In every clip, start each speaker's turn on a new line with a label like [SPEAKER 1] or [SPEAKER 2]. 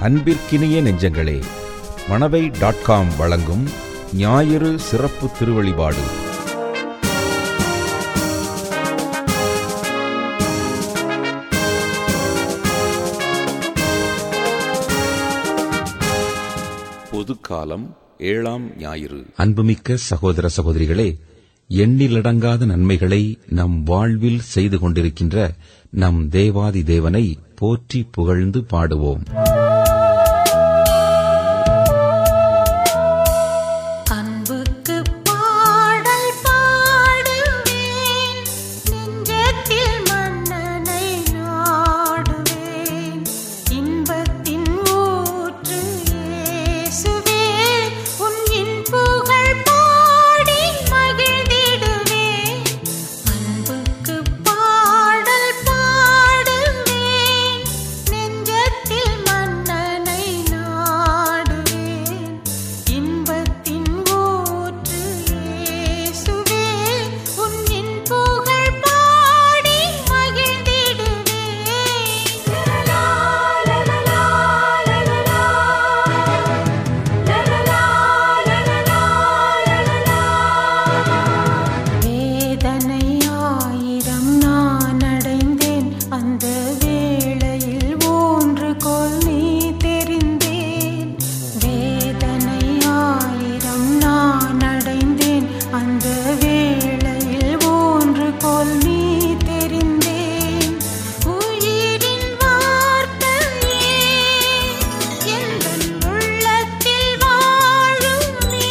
[SPEAKER 1] அன்பிற்கினிய நெஞ்சங்களே Manavai dot com வழங்கும் ஞாயிறு சிறப்பு திருவழிபாடு பொதுக்காலம் ஏழாம் ஞாயிறு
[SPEAKER 2] அன்புமிக்க சகோதர சகோதரிகளே எண்ணிலடங்காத நன்மைகளை நம் வாழ்வில் செய்து கொண்டிருக்கின்ற நம் தேவாதி தேவனை போற்றி புகழ்ந்து பாடுவோம்
[SPEAKER 3] அன்புக்கு பாடல் பாடுவேன் நெஞ்சத்தில் மன்னனை நாடுவேன் இன்பத்தின் ஊற்று இயேசுவே உன் இன்புகழ் பாடி மகிழ்ந்திடுவேன் அன்புக்கு பாடல் பாடுவேன் நெஞ்சத்தில் மன்னனை நாடுவேன் இன்பத்தின் ஊற்று இயேசுவே உன் இன்புகழ் பாடி மகிழ்ந்திடுவேன் லலலா லலலா லலலா லலலா லலலா வேதனை ஆயிரம் நான் அடைந்தேன் அந்த வேளையில் ஒன்று கொல் நீ தெரிந்தேன் வேதனை ஆயிரம் நான் அடைந்தேன் அந்த வேளையில் ஒன்று கொல் நீ தெரிந்தேன் உயிரின் வார்த்தையே எந்தன் உள்ளத்தில் வாழுமே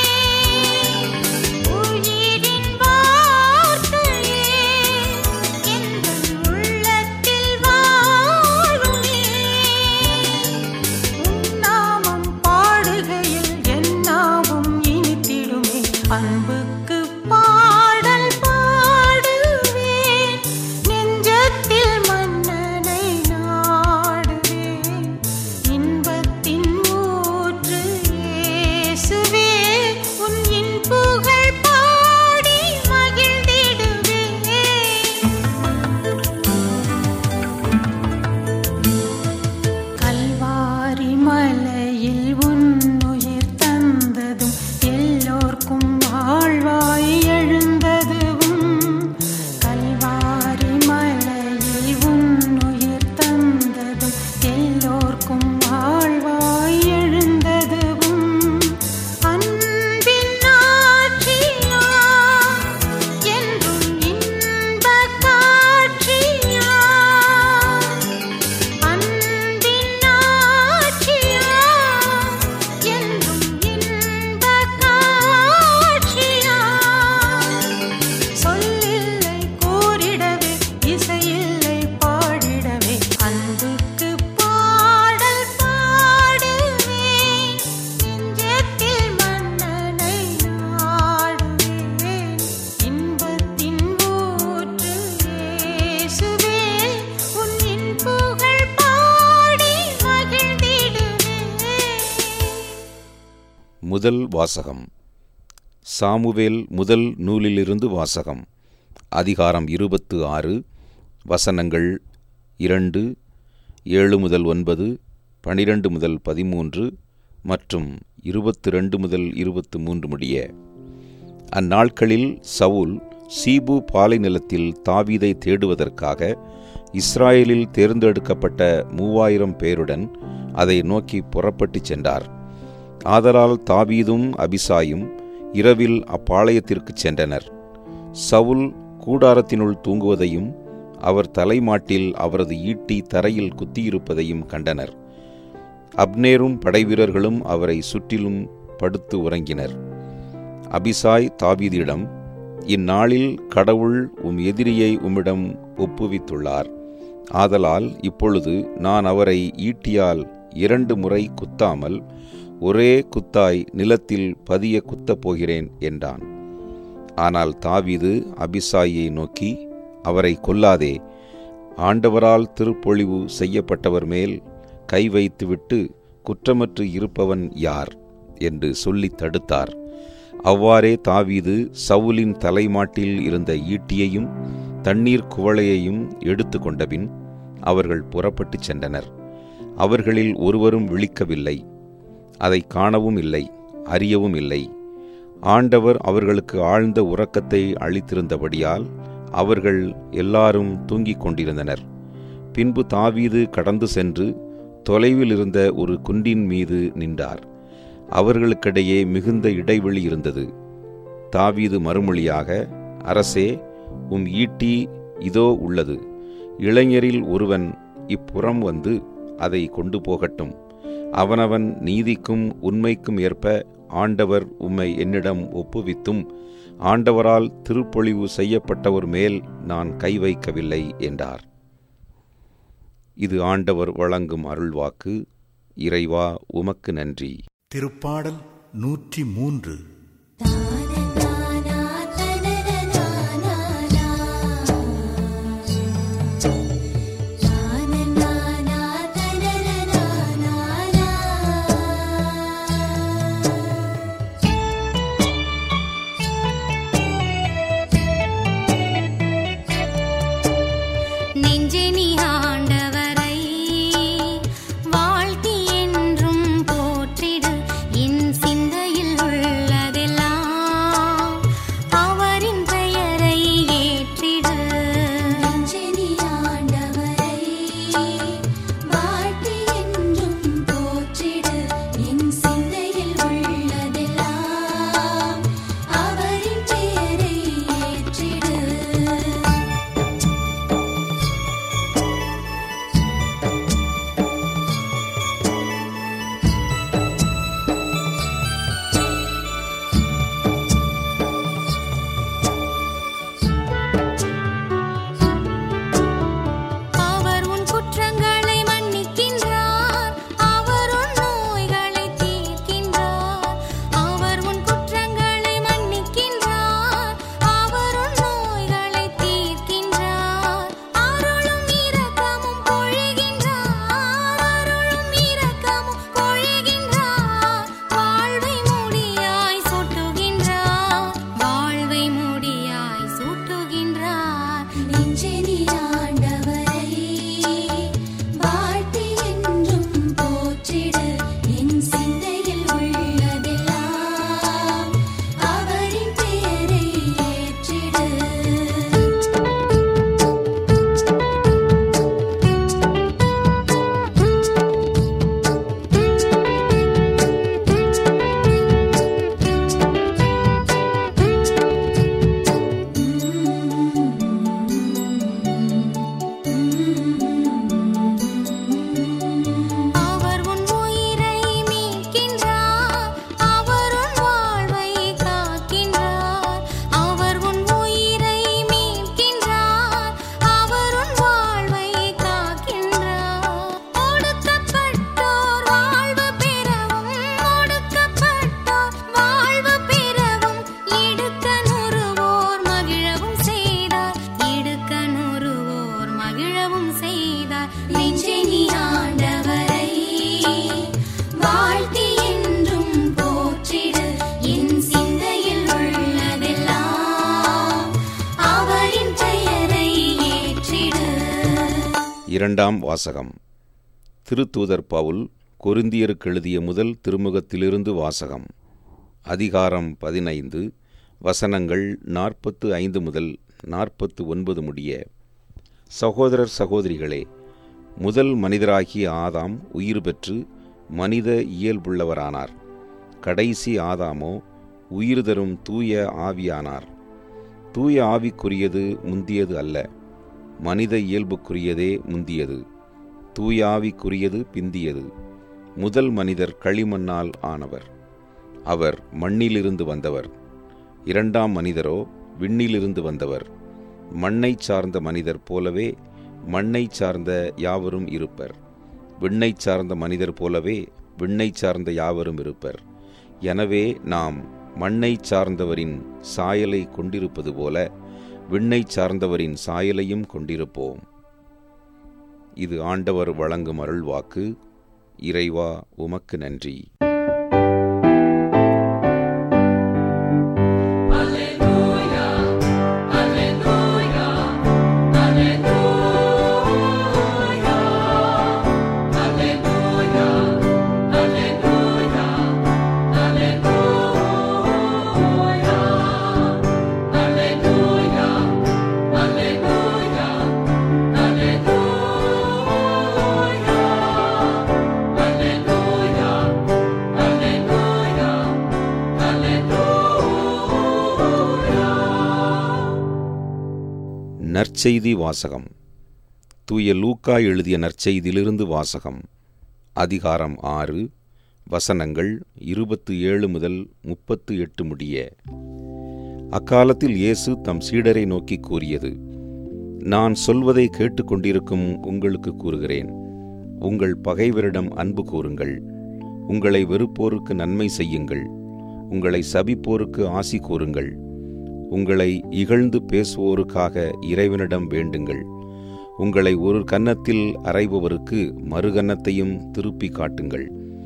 [SPEAKER 3] உயிரின் வார்த்தையே எந்தன் உள்ளத்தில் வாழுமே உன் நாமம் பாடுகையில் என் நாவும் இனித்திடுமே அன்புக்கு பாடல் பாடுவேன் நெஞ்சத்தில் மன்னனை நாடுவேன் இன்பத்தின் ஊற்று இயேசுவே உன் இன்புகழ் பாடி மகிழ்ந்திடுவேன் கல்வாரி மலையில் உன்னுயிர் தந்ததும் எல்லோர்க்கும் வாழ்வாய் எழுந்ததும் கல்வாரி மலையில் உன்னுயிர் தந்ததும் எல்லோர்க்கும் வாழ்வாய் எழுந்ததும் அன்பின் ஆட்சியா என்றும் இன்பக் காட்சியா அன்பின் ஆட்சியா என்றும் இன்பக் காட்சியா சொல்லில்லை கூறிடவே இசையில்லை பாடிடவே அன்புக்கு பாடல் பாடுவேன் நெஞ்சத்தில் மன்னனை நாடுவேன் இன்பத்தின் ஊற்று இயேசுவே உன் இன்புகழ் பாடி மகிழ்ந்திடுவேன்
[SPEAKER 1] முதல் வாசகம் சாமுவேல் முதல் நூலிலிருந்து வாசகம் அதிகாரம் இருபத்து ஆறு வசனங்கள் இரண்டு ஏழு முதல் ஒன்பது பனிரெண்டு முதல் பதிமூன்று மற்றும் இருபத்து ரெண்டு முதல் இருபத்து மூன்று முடிய அந்நாட்களில் சவுல் சீபு பாலை நிலத்தில் தாவீதை தேடுவதற்காக இஸ்ராயேலில் தேர்ந்தெடுக்கப்பட்ட மூவாயிரம் பேருடன் அதை நோக்கி புறப்பட்டுச் சென்றார் ஆதலால் தாவீதும் அபிசாயும் இரவில் அப்பாளையத்திற்குச் சென்றனர் சவுல் கூடாரத்தினுள் தூங்குவதையும் அவர் தலைமாட்டில் அவரது ஈட்டி தரையில் குத்தியிருப்பதையும் கண்டனர் அப்னேரும் படைவீரர்களும் அவரை சுற்றிலும் படுத்து உறங்கினர் அபிசாய் தாவீதிடம் இந்நாளில் கடவுள் உம் எதிரியை உம்மிடம் ஒப்புவித்துள்ளார் ஆதலால் இப்பொழுது நான் அவரை ஈட்டியால் இரண்டு முறை குத்தாமல் ஒரே குத்தாய் நிலத்தில் பதிய குத்தப் போகிறேன் என்றான் ஆனால் தாவீது அபிசாயை நோக்கி அவரை கொல்லாதே ஆண்டவரால் திருப்பொழிவு செய்யப்பட்டவர் மேல் கை வைத்துவிட்டு குற்றமற்று இருப்பவன் யார் என்று சொல்லித் தடுத்தார் அவ்வாறே தாவீது சவுலின் தலைமாட்டில் இருந்த ஈட்டியையும் தண்ணீர் குவளையையும் எடுத்து கொண்டபின் அவர்கள் புறப்பட்டுச் சென்றனர் அவர்களில் ஒருவரும் விழிக்கவில்லை அதை காணவும் இல்லை அறியவும் இல்லை ஆண்டவர் அவர்களுக்கு ஆழ்ந்த உறக்கத்தை அளித்திருந்தபடியால் அவர்கள் எல்லாரும் தூங்கிக் கொண்டிருந்தனர் பின்பு தாவீது கடந்து சென்று தொலைவில் இருந்த ஒரு குன்றின் மீது நின்றார் அவர்களுக்கிடையே மிகுந்த இடைவெளி இருந்தது தாவீது மறுமொழியாக அரசே உம் ஈட்டி இதோ உள்ளது இளைஞரில் ஒருவன் இப்புறம் வந்து அதை கொண்டு போகட்டும் அவனவன் நீதிக்கும் உண்மைக்கும் ஏற்ப ஆண்டவர் உம்மை என்னிடம் ஒப்புவித்தும் ஆண்டவரால் திருப்பொழிவு செய்யப்பட்டவர் மேல் நான் கை வைக்கவில்லை என்றார் இது ஆண்டவர் வழங்கும் அருள்வாக்கு இறைவா உமக்கு நன்றி
[SPEAKER 4] திருப்பாடல் நூற்றி மூன்று
[SPEAKER 3] நெஞ்சே நீ ஆண்டவரை வாழ்த்தி என்றும் போற்றிடு என் சிந்தையில் உள்ளதெல்லாம் அவரின் பெயரை ஏற்றிடு
[SPEAKER 5] நெஞ்சே நீ ஆண்டவரை வாழ்த்தி என்றும் போற்றிடு என் சிந்தையில் உள்ளதெல்லாம் அவரின் பெயரை ஏற்றிடு
[SPEAKER 3] அவர் உன் குற்றங்களை மன்னிக்கின்றார் அவர் உன் நோய்களை தீர்க்கின்றார் அவர் உன் குற்றங்களை மன்னிக்கின்றார் அவர் உன் நோய்களை தீர்க்கின்றார் அருளும் இரக்கமும் பொழிகின்றார் அருளும் இரக்கமும் பொழிகின்றார் வாழ்வை முடியாய் சூட்டுகின்றார் வாழ்வை முடியாய் சூட்டுகின்றார்
[SPEAKER 5] நெஞ்சே நீ ஆண்டவரை வாழ்த்தி என்றும் போற்றிடு என் சிந்தையில் உள்ளதெல்லாம் அவரின் பெயரை ஏற்றிடு
[SPEAKER 3] அவர் உன் உயிரை மீட்கின்றார் அவர் உன் வாழ்வை காக்கின்றார் அவர் உன் உயிரை மீட்கின்றார் அவர் உன் வாழ்வை காக்கின்றார் ஒடுக்கப்பட்டோர் வாழ்வு பெறவும் ஒடுக்கப்பட்டோர் வாழ்வு பெறவும் இடுக்க நுறுவோர் மகிழவும் செய்தார் இடுக்க நுறுவோர் மகிழவும் செய்தார்
[SPEAKER 5] நெஞ்சே நீ ஆண்டவரை வாழ்த்தி என்றும் போற்றிடு என் சிந்தையில் உள்ளதெல்லாம் அவரின் பெயரை ஏற்றிடு
[SPEAKER 1] இரண்டாம் வாசகம் திருத்தூதர் பவுல் கொரிந்தியருக்கு எழுதிய முதல் திருமுகத்திலிருந்து வாசகம் அதிகாரம் பதினைந்து வசனங்கள் நாற்பத்து ஐந்து முதல் நாற்பத்து ஒன்பது முடிய சகோதரர் சகோதரிகளே முதல் மனிதராகிய ஆதாம் உயிர் பெற்று மனித இயல்புள்ளவரானார் கடைசி ஆதாமோ உயிர் தரும் தூய ஆவியானார் தூய ஆவிக்குரியது முந்தியது அல்ல மனித இயல்புக்குரியதே முந்தியது தூய ஆவிக்குரியது பிந்தியது முதல் மனிதர் களிமண்ணால் ஆனவர் அவர் மண்ணிலிருந்து வந்தவர் இரண்டாம் மனிதரோ விண்ணிலிருந்து வந்தவர் மண்ணைச் சார்ந்த மனிதர் போலவே மண்ணைச் சார்ந்த யாவரும் இருப்பர் விண்ணைச் சார்ந்த மனிதர் போலவே விண்ணைச் சார்ந்த யாவரும் இருப்பர் எனவே நாம் மண்ணைச் சார்ந்தவரின் சாயலை கொண்டிருப்பது போல விண்ணைச் சார்ந்தவரின் சாயலையும் கொண்டிருப்போம் இது ஆண்டவர் வழங்கும் அருள்வாக்கு இறைவா உமக்கு நன்றி
[SPEAKER 6] Alleluia,
[SPEAKER 1] நற்செய்தி வாசகம் தூய லூக்கா எழுதிய நற்செய்தியிலிருந்து வாசகம் அதிகாரம் ஆறு வசனங்கள் இருபத்து ஏழு முதல் முப்பத்து எட்டு முடிய அக்காலத்தில் இயேசு தம் சீடரை நோக்கி கூறியது நான் சொல்வதை கேட்டுக்கொண்டிருக்கும் உங்களுக்கு கூறுகிறேன் உங்கள் பகைவரிடம் அன்பு கூறுங்கள் உங்களை வெறுப்போருக்கு நன்மை செய்யுங்கள் உங்களை சபிப்போருக்கு ஆசி கூறுங்கள் உங்களை இகழ்ந்து பேசுவோருக்காக இறைவனிடம் வேண்டுங்கள் உங்களை ஒரு கன்னத்தில் அறைபவருக்கு மறு கன்னத்தையும் திருப்பி காட்டுங்கள்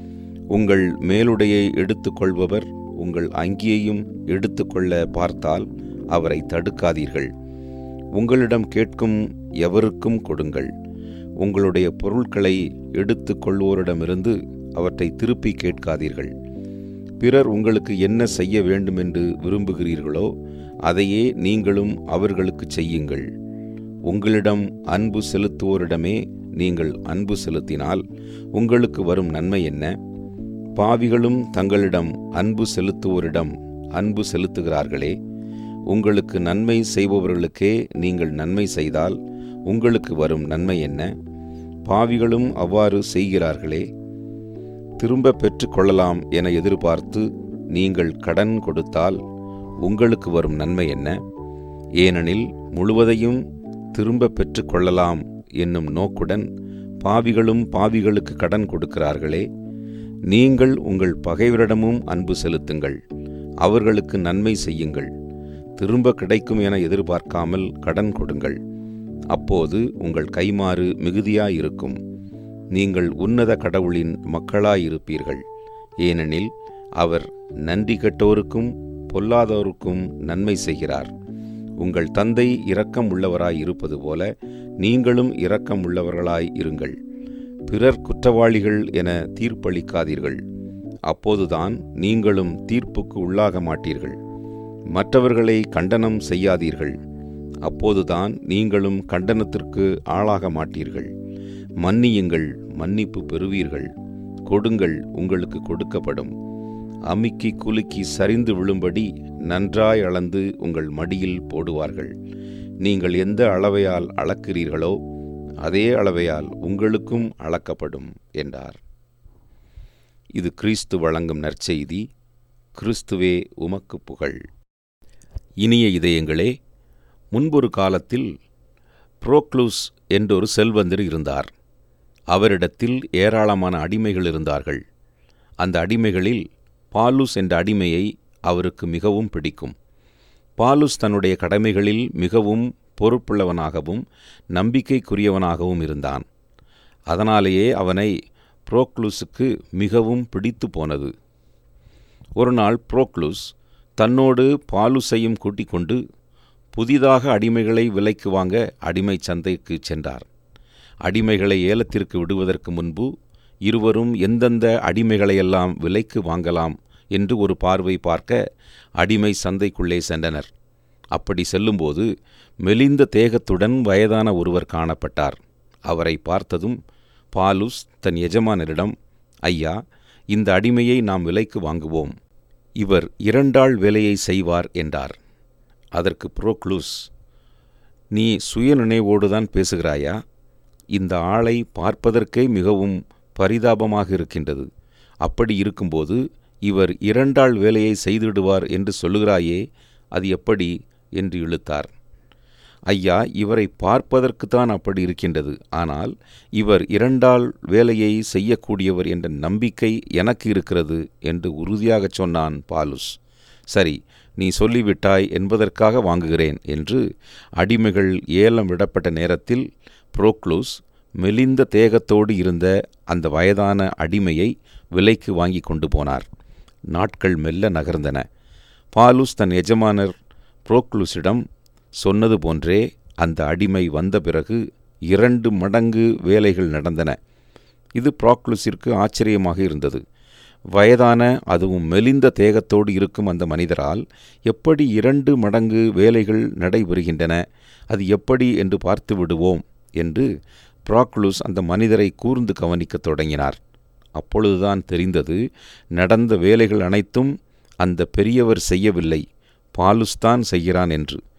[SPEAKER 1] உங்கள் மேலுடையை எடுத்துக்கொள்பவர் உங்கள் அங்கியையும் எடுத்துக்கொள்ள பார்த்தால் அவரை தடுக்காதீர்கள் உங்களிடம் கேட்கும் எவருக்கும் கொடுங்கள் உங்களுடைய பொருட்களை எடுத்துக் கொள்வோரிடமிருந்து அவற்றை திருப்பி கேட்காதீர்கள் பிறர் உங்களுக்கு என்ன செய்ய வேண்டுமென்று விரும்புகிறீர்களோ அதையே நீங்களும் அவர்களுக்கு செய்யுங்கள் உங்களிடம் அன்பு செலுத்துவோரிடமே நீங்கள் அன்பு செலுத்தினால் உங்களுக்கு வரும் நன்மை என்ன பாவிகளும் தங்களிடம் அன்பு செலுத்துவோரிடம் அன்பு செலுத்துகிறார்களே உங்களுக்கு நன்மை செய்பவர்களுக்கே நீங்கள் நன்மை செய்தால் உங்களுக்கு வரும் நன்மை என்ன பாவிகளும் அவ்வாறு செய்கிறார்களே திரும்ப பெற்றுக்கொள்ளலாம் என எதிர்பார்த்து நீங்கள் கடன் கொடுத்தால் உங்களுக்கு வரும் நன்மை என்ன ஏனெனில் முழுவதையும் திரும்ப பெற்றுக்கொள்ளலாம் என்னும் நோக்குடன் பாவிகளும் பாவிகளுக்கு கடன் கொடுக்கிறார்களே நீங்கள் உங்கள் பகைவரிடமும் அன்பு செலுத்துங்கள் அவர்களுக்கு நன்மை செய்யுங்கள் திரும்ப கிடைக்கும் என எதிர்பார்க்காமல் கடன் கொடுங்கள் அப்போது உங்கள் கைமாறு மிகுதியாயிருக்கும் நீங்கள் உன்னத கடவுளின் மக்களாயிருப்பீர்கள் ஏனெனில் அவர் நன்றி கெட்டோருக்கும் பொல்லாதோருக்கும் நன்மை செய்கிறார் உங்கள் தந்தை இரக்கம் உள்ளவராய் இருப்பது போல நீங்களும் இரக்கம் உள்ளவர்களாய் இருங்கள் பிறர் குற்றவாளிகள் என தீர்ப்பளிக்காதீர்கள் அப்போதுதான் நீங்களும் தீர்ப்புக்கு உள்ளாக மாட்டீர்கள் மற்றவர்களை கண்டனம் செய்யாதீர்கள் அப்போதுதான் நீங்களும் கண்டனத்திற்கு ஆளாக மாட்டீர்கள் மன்னியுங்கள் மன்னிப்பு பெறுவீர்கள் கொடுங்கள் உங்களுக்கு கொடுக்கப்படும் அமுக்கி குலுக்கி சரிந்து விழும்படி நன்றாய் அளந்து உங்கள் மடியில் போடுவார்கள் நீங்கள் எந்த அளவையால் அளக்கிறீர்களோ அதே அளவையால் உங்களுக்கும் அளக்கப்படும் என்றார் இது கிறிஸ்து வழங்கும் நற்செய்தி கிறிஸ்துவே உமக்கு புகழ் இனிய இதயங்களே முன்பொரு காலத்தில் புரோக்ளூஸ் என்றொரு செல்வந்தர் இருந்தார் அவரிடத்தில் ஏராளமான அடிமைகள் இருந்தார்கள் அந்த அடிமைகளில் பாலுஸ் என்ற அடிமையை அவருக்கு மிகவும் பிடிக்கும் பாலுஸ் தன்னுடைய கடமைகளில் மிகவும் பொறுப்புள்ளவனாகவும் நம்பிக்கைக்குரியவனாகவும் இருந்தான் அதனாலேயே அவனை புரோக்ளூஸுக்கு மிகவும் பிடித்து போனது ஒரு நாள் புரோக்ளூஸ் தன்னோடு பாலுஸையும் கூட்டிக் கொண்டு புதிதாக அடிமைகளை விலைக்கு வாங்க அடிமை சந்தைக்கு சென்றார் அடிமைகளை ஏலத்திற்கு விடுவதற்கு முன்பு இருவரும் எந்தெந்த அடிமைகளையெல்லாம் விலைக்கு வாங்கலாம் என்று ஒரு பார்வை பார்க்க அடிமை சந்தைக்குள்ளே சென்றனர் அப்படி செல்லும்போது மெலிந்த தேகத்துடன் வயதான ஒருவர் காணப்பட்டார் அவரை பார்த்ததும் பாலுஸ் தன் எஜமானரிடம் ஐயா இந்த அடிமையை நாம் விலைக்கு வாங்குவோம் இவர் இரண்டாள் வேலையை செய்வார் என்றார் அதற்கு புரோக்ளூஸ் நீ சுயநினைவோடுதான் பேசுகிறாயா இந்த ஆளை பார்ப்பதற்கே மிகவும் பரிதாபமாக இருக்கின்றது அப்படி இருக்கும்போது இவர் இரண்டாள் வேலையை செய்துவிடுவார் என்று சொல்லுகிறாயே அது எப்படி என்று இழுத்தார் ஐயா இவரை பார்ப்பதற்குத்தான் அப்படி இருக்கின்றது ஆனால் இவர் இரண்டாள் வேலையை செய்யக்கூடியவர் என்ற நம்பிக்கை எனக்கு இருக்கிறது என்று உறுதியாகச் சொன்னான் பாலுஸ் சரி நீ சொல்லிவிட்டாய் என்பதற்காக வாங்குகிறேன் என்று அடிமைகள் ஏலம் விடப்பட்ட நேரத்தில் புரோக்ளூஸ் மெலிந்த தேகத்தோடு இருந்த அந்த வயதான அடிமையை விலைக்கு வாங்கி கொண்டு போனார் நாட்கள் மெல்ல நகர்ந்தன பாலுஸ் தன் எஜமானர் புரோக்ளூஸிடம் சொன்னது போன்றே அந்த அடிமை வந்த பிறகு இரண்டு மடங்கு வேலைகள் நடந்தன இது ப்ராக்லுஸிற்கு ஆச்சரியமாக இருந்தது வயதான அதுவும் மெலிந்த தேகத்தோடு இருக்கும் அந்த மனிதரால் எப்படி இரண்டு மடங்கு வேலைகள் நடைபெறுகின்றன அது எப்படி என்று பார்த்து விடுவோம் என்று ப்ராக்லுஸ் அந்த மனிதரை கூர்ந்து கவனிக்கத் தொடங்கினார் அப்பொழுதுதான் தெரிந்தது நடந்த வேலைகள் அனைத்தும் அந்த பெரியவர் செய்யவில்லை பாலுஸ்தான் செய்கிறான் என்று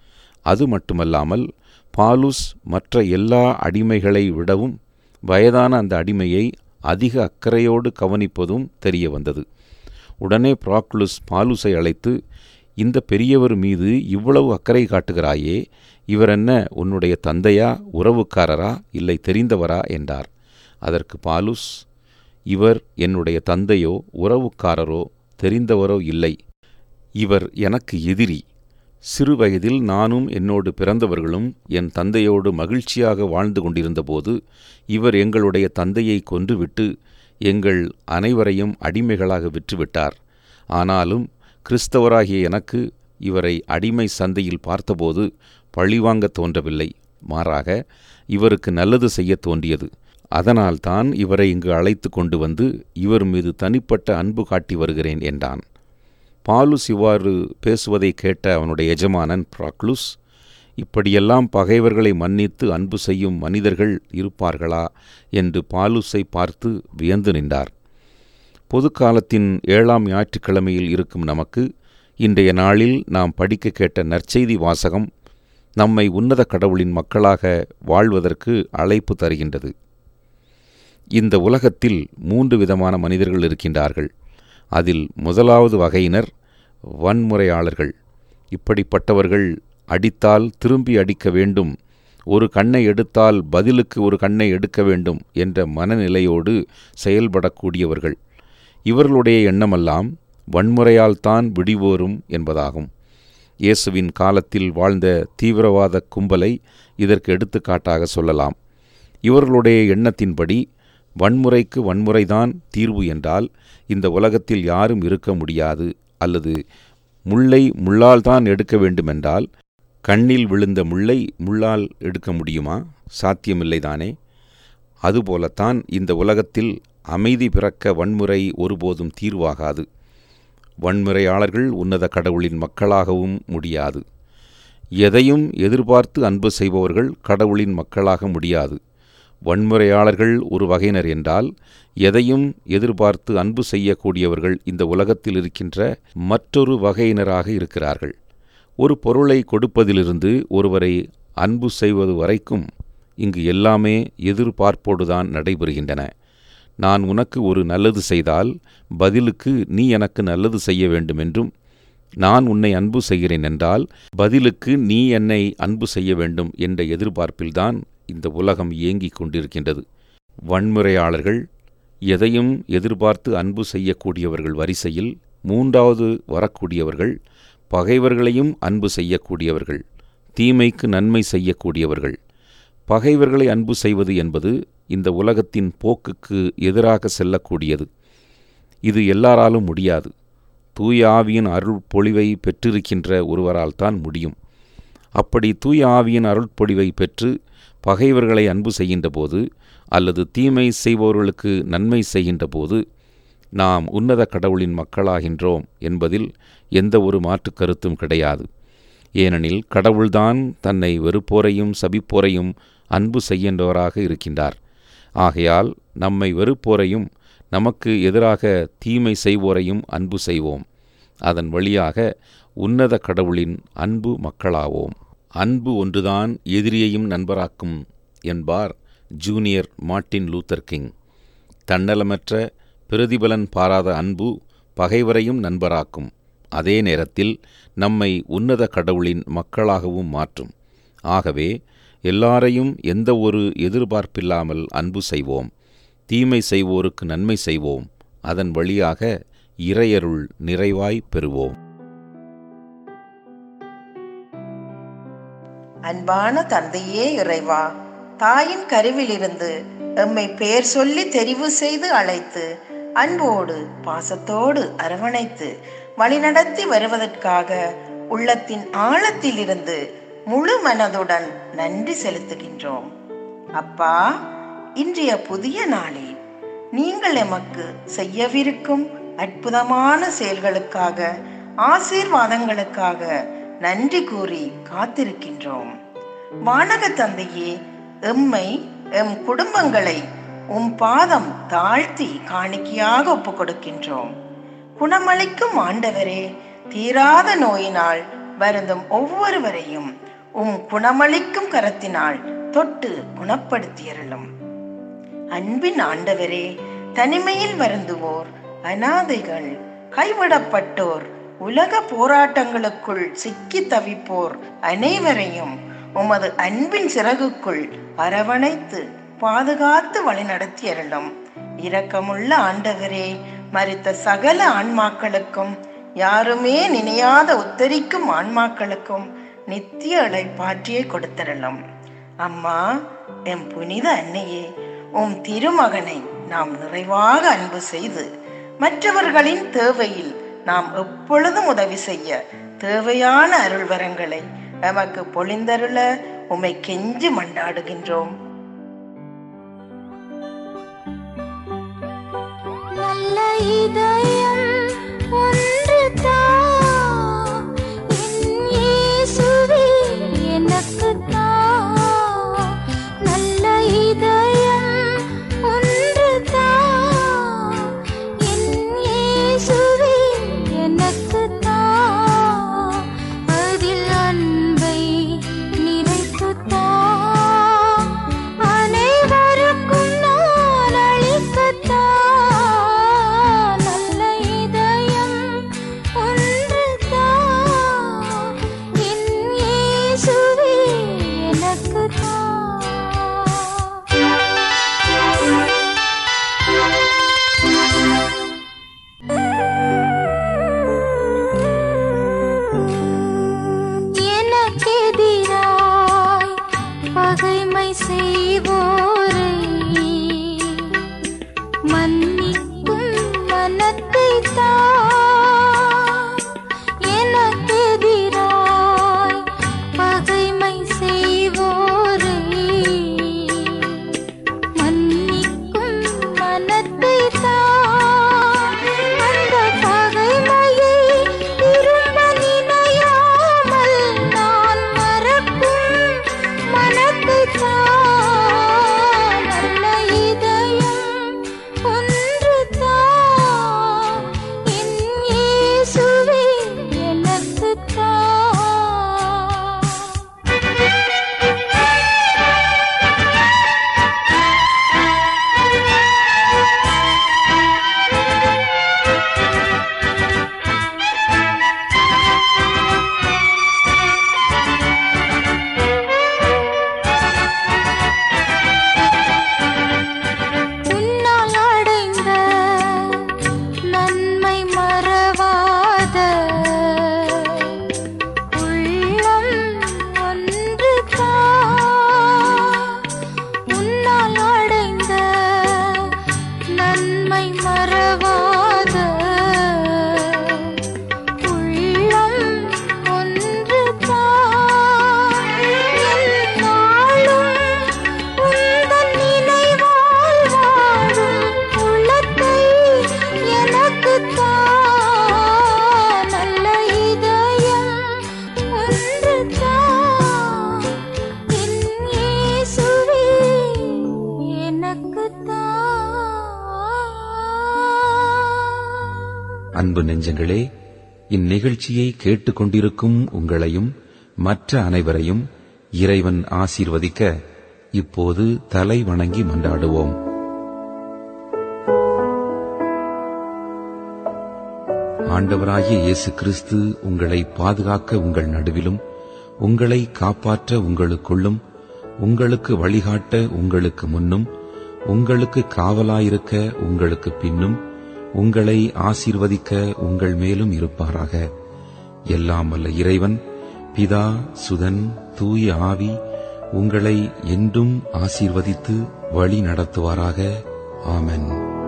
[SPEAKER 1] அது மட்டுமல்லாமல் பாலுஸ் மற்ற எல்லா அடிமைகளை விடவும் வயதான அந்த அடிமையை அதிக அக்கறையோடு கவனிப்பதும் தெரிய வந்தது உடனே ப்ராக்குலுஸ் பாலுஸை அழைத்து இந்த பெரியவர் மீது இவ்வளவு அக்கறை காட்டுகிறாயே இவர் என்ன உன்னுடைய தந்தையா உறவுக்காரரா இல்லை தெரிந்தவரா என்றார் அதற்கு பாலுஸ் இவர் என்னுடைய தந்தையோ உறவுக்காரரோ தெரிந்தவரோ இல்லை இவர் எனக்கு எதிரி சிறு வயதில் நானும் என்னோடு பிறந்தவர்களும் என் தந்தையோடு மகிழ்ச்சியாக வாழ்ந்து கொண்டிருந்தபோது இவர் எங்களுடைய தந்தையை கொன்றுவிட்டு எங்கள் அனைவரையும் அடிமைகளாக விற்றுவிட்டார் ஆனாலும் கிறிஸ்தவராகிய எனக்கு இவரை அடிமை சந்தையில் பார்த்தபோது பழிவாங்க தோன்றவில்லை மாறாக இவருக்கு நல்லது செய்யத் தோன்றியது அதனால்தான் இவரை இங்கு அழைத்து கொண்டு வந்து இவர் மீது தனிப்பட்ட அன்பு காட்டி வருகிறேன் என்றான் பாலுஸ் இவ்வாறு பேசுவதை கேட்ட அவனுடைய எஜமானன் ப்ராக்லுஸ் இப்படியெல்லாம் பகைவர்களை மன்னித்து அன்பு செய்யும் மனிதர்கள் இருப்பார்களா என்று பாலுஸை பார்த்து வியந்து நின்றார் பொதுக்காலத்தின் ஏழாம் ஞாயிற்றுக்கிழமையில் இருக்கும் நமக்கு இன்றைய நாளில் நாம் படிக்க கேட்ட நற்செய்தி வாசகம் நம்மை உன்னத கடவுளின் மக்களாக வாழ்வதற்கு அழைப்பு தருகின்றது இந்த உலகத்தில் மூன்று விதமான மனிதர்கள் இருக்கின்றார்கள் அதில் முதலாவது வகையினர் வன்முறையாளர்கள் இப்படிப்பட்டவர்கள் அடித்தால் திரும்பி அடிக்க வேண்டும் ஒரு கண்ணை எடுத்தால் பதிலுக்கு ஒரு கண்ணை எடுக்க வேண்டும் என்ற மனநிலையோடு செயல்படக்கூடியவர்கள் இவர்களுடைய எண்ணமெல்லாம் வன்முறையால் தான் விடிவோரும் என்பதாகும் இயேசுவின் காலத்தில் வாழ்ந்த தீவிரவாத கும்பலை இதற்கு எடுத்துக்காட்டாக சொல்லலாம் இவர்களுடைய எண்ணத்தின்படி வன்முறைக்கு வன்முறைதான் தீர்வு என்றால் இந்த உலகத்தில் யாரும் இருக்க முடியாது அல்லது முள்ளை முள்ளால் தான் எடுக்க வேண்டுமென்றால் கண்ணில் விழுந்த முள்ளை முள்ளால் எடுக்க முடியுமா சாத்தியமில்லைதானே அதுபோலத்தான் இந்த உலகத்தில் அமைதி பிறக்க வன்முறை ஒருபோதும் தீர்வாகாது வன்முறையாளர்கள் உன்னத கடவுளின் மக்களாகவும் முடியாது எதையும் எதிர்பார்த்து அன்பு செய்பவர்கள் கடவுளின் மக்களாக முடியாது வன்முறையாளர்கள் ஒரு வகையினர் என்றால் எதையும் எதிர்பார்த்து அன்பு செய்யக்கூடியவர்கள் இந்த உலகத்தில் இருக்கின்ற மற்றொரு வகையினராக இருக்கிறார்கள் ஒரு பொருளை கொடுப்பதிலிருந்து ஒருவரை அன்பு செய்வது வரைக்கும் இங்கு எல்லாமே எதிர்பார்ப்போடுதான் நடைபெறுகின்றன நான் உனக்கு ஒரு நல்லது செய்தால் பதிலுக்கு நீ எனக்கு நல்லது செய்ய வேண்டுமென்றும் நான் உன்னை அன்பு செய்கிறேன் என்றால் பதிலுக்கு நீ என்னை அன்பு செய்ய வேண்டும் என்ற எதிர்பார்ப்பில்தான் இந்த உலகம் இயங்கிக் கொண்டிருக்கின்றது வன்முறையாளர்கள் எதையும் எதிர்பார்த்து அன்பு செய்யக்கூடியவர்கள் வரிசையில் மூன்றாவது வரக்கூடியவர்கள் பகைவர்களையும் அன்பு செய்யக்கூடியவர்கள் தீமைக்கு நன்மை செய்யக்கூடியவர்கள் பகைவர்களை அன்பு செய்வது என்பது இந்த உலகத்தின் போக்குக்கு எதிராக செல்லக்கூடியது இது எல்லாராலும் முடியாது தூய ஆவியின் அருள் பொழிவை பெற்றிருக்கின்ற ஒருவரால் தான் முடியும் அப்படி தூய ஆவியின் அருட்பொழிவை பெற்று பகைவர்களை அன்பு செய்கின்ற போது அல்லது தீமை செய்பவர்களுக்கு நன்மை செய்கின்ற போது நாம் உன்னத கடவுளின் மக்களாகின்றோம் என்பதில் எந்த ஒரு மாற்றுக் கருத்தும் கிடையாது ஏனெனில் கடவுள்தான் தன்னை வெறுப்போரையும் சபிப்போரையும் அன்பு செய்கின்றவராக இருக்கின்றார் ஆகையால் நம்மை வெறுப்போரையும் நமக்கு எதிராக தீமை செய்வோரையும் அன்பு செய்வோம் அதன் வழியாக உன்னத கடவுளின் அன்பு மக்களாவோம் அன்பு ஒன்றுதான் எதிரியையும் நண்பராக்கும் என்பார் ஜூனியர் மார்ட்டின் லூத்தர் கிங் தன்னலமற்ற பிரதிபலன் பாராத அன்பு பகைவரையும் நண்பராக்கும் அதே நேரத்தில் நம்மை உன்னத கடவுளின் மக்களாகவும் மாற்றும் ஆகவே எல்லாரையும் எந்த ஒரு எதிர்பார்ப்பில்லாமல் அன்பு செய்வோம் தீமை செய்வோருக்கு நன்மை செய்வோம் அதன் வழியாக இறையருள் நிறைவாய் பெறுவோம்
[SPEAKER 6] அன்பான தந்தையே இறைவா தாயின் கருவிலிருந்து எம்மை பெயர் சொல்லி தெரிவு செய்து அழைத்து அன்போடு பாசத்தோடு அரவணைத்து வழிநடத்தி வருவதற்காக உள்ளத்தின் ஆழத்திலிருந்து முழு மனதுடன் நன்றி செலுத்துகின்றோம் அப்பா இன்றைய புதிய நாளில் நீங்கள் எமக்கு செய்யவிருக்கும் அற்புதமான செயல்களுக்காக ஆசீர்வாதங்களுக்காக நன்றி கூறி காத்திருக்கின்றோம் வானக தந்தையே எம்மை எம் குடும்பங்களை உம் பாதம் தாழ்த்தி காணிக்கையாக ஒப்புக் கொடுக்கின்றோம் குணமளிக்கும் ஆண்டவரே தீராத நோயினால் வருந்தும் ஒவ்வொருவரையும் உம் குணமளிக்கும் கரத்தினால் தொட்டு குணப்படுத்தியருளும் அன்பின் ஆண்டவரே தனிமையில் வருந்துவோர் அனாதைகள் கைவிடப்பட்டோர் உலக போராட்டங்களுக்குள் சிக்கி தவிப்போர் அனைவரையும் உமது அன்பின் சிறகுக்குள் அரவணைத்து பாதுகாத்து வழிநடத்தி அருளும் இரக்கமுள்ள ஆண்டவரே மறித்த சகல ஆன்மாக்களுக்கும் யாருமே நினையாத உத்தரிக்கும் ஆன்மாக்களுக்கும் நித்திய இளைப்பாற்றியை கொடுத்தரலும் அம்மா எம் புனித அன்னையே உம் திருமகனை நாம் நிறைவாக அன்பு செய்து மற்றவர்களின் தேவையில் நாம் எப்பொழுதும் உதவி செய்ய தேவையான அருள்வரங்களை எமக்கு பொழிந்தருள உமை கெஞ்சி மண்டாடுகின்றோம்
[SPEAKER 3] நல்ல இதயம் ஒன்று தா என் இயேசுவே எனக்கு தா நல்ல இதயம் ஒன்று தா என் இயேசுவே எனக்கு தா அதில் அன்பை நிறைத்து தா அனைவருக்கும் நான் அளிக்கத்தா நல்ல இதயம் ஒன்று தா என் இயேசுவே எனக்கு தா எனக்கெதிராய் பகைமை செய்வோரை மன்னிக்கும் மனத்தை தா எனக்கெதிராய் பகைமை செய்வோரை மன்னிக்கும் மனத்தை தா அந்த பகைமையை திரும்ப நினையாமல் நான் மறக்கும் மனத்தை தா நல்ல இதயம் ஒன்று தா என் இயேசுவே எனக்கு தா உன்னால் அடைந்த நன்மை மறவாத உள்ளம் ஒன்று தா உன்னால் அடைந்த நன்மை மறவாத உள்ளம் ஒன்று தா எந்நாளும் உந்தன் நினைவால் வாழும் உள்ளத்தை எனக்குத் தா. நல்ல இதயம் ஒன்று தா. என் இயேசுவே எனக்குத் தா.
[SPEAKER 2] அன்பு நெஞ்சங்களே இந்நிகழ்ச்சியை கேட்டுக்கொண்டிருக்கும் உங்களையும் மற்ற அனைவரையும் இறைவன் ஆசீர்வதிக்க இப்போது தலை வணங்கி மன்றாடுவோம் ஆண்டவராகிய இயேசு கிறிஸ்து உங்களை பாதுகாக்க உங்கள் நடுவிலும் உங்களை காப்பாற்ற உங்களுக்குள்ளும் உங்களுக்கு வழிகாட்ட உங்களுக்கு முன்னும் உங்களுக்கு காவலாயிருக்க உங்களுக்கு பின்னும் உங்களை ஆசீர்வதிக்க உங்கள் மேலும் இருப்பாராக எல்லாம் வல்ல இறைவன் பிதா சுதன் தூய ஆவி உங்களை என்றும் ஆசீர்வதித்து வழி நடத்துவாராக ஆமென்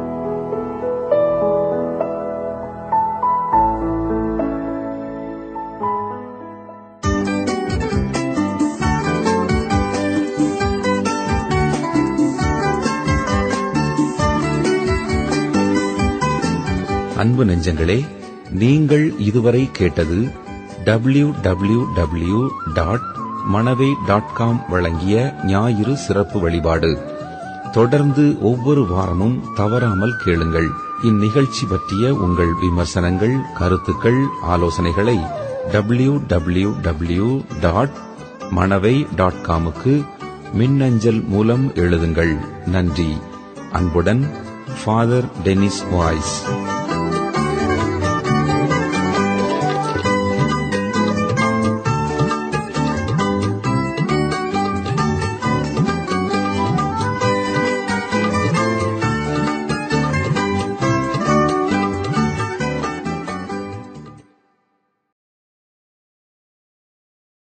[SPEAKER 2] அன்பு நெஞ்சங்களே நீங்கள் இதுவரை கேட்டது W W W dot Manavai dot com வழங்கிய ஞாயிறு சிறப்பு வழிபாடு தொடர்ந்து ஒவ்வொரு வாரமும் தவறாமல் கேளுங்கள் இந்நிகழ்ச்சி பற்றிய உங்கள் விமர்சனங்கள் கருத்துக்கள் ஆலோசனைகளை W W W dot Manavai dot காமுக்கு மின்னஞ்சல் மூலம் எழுதுங்கள் நன்றி அன்புடன் ஃபாதர் டெனிஸ் வாய்ஸ்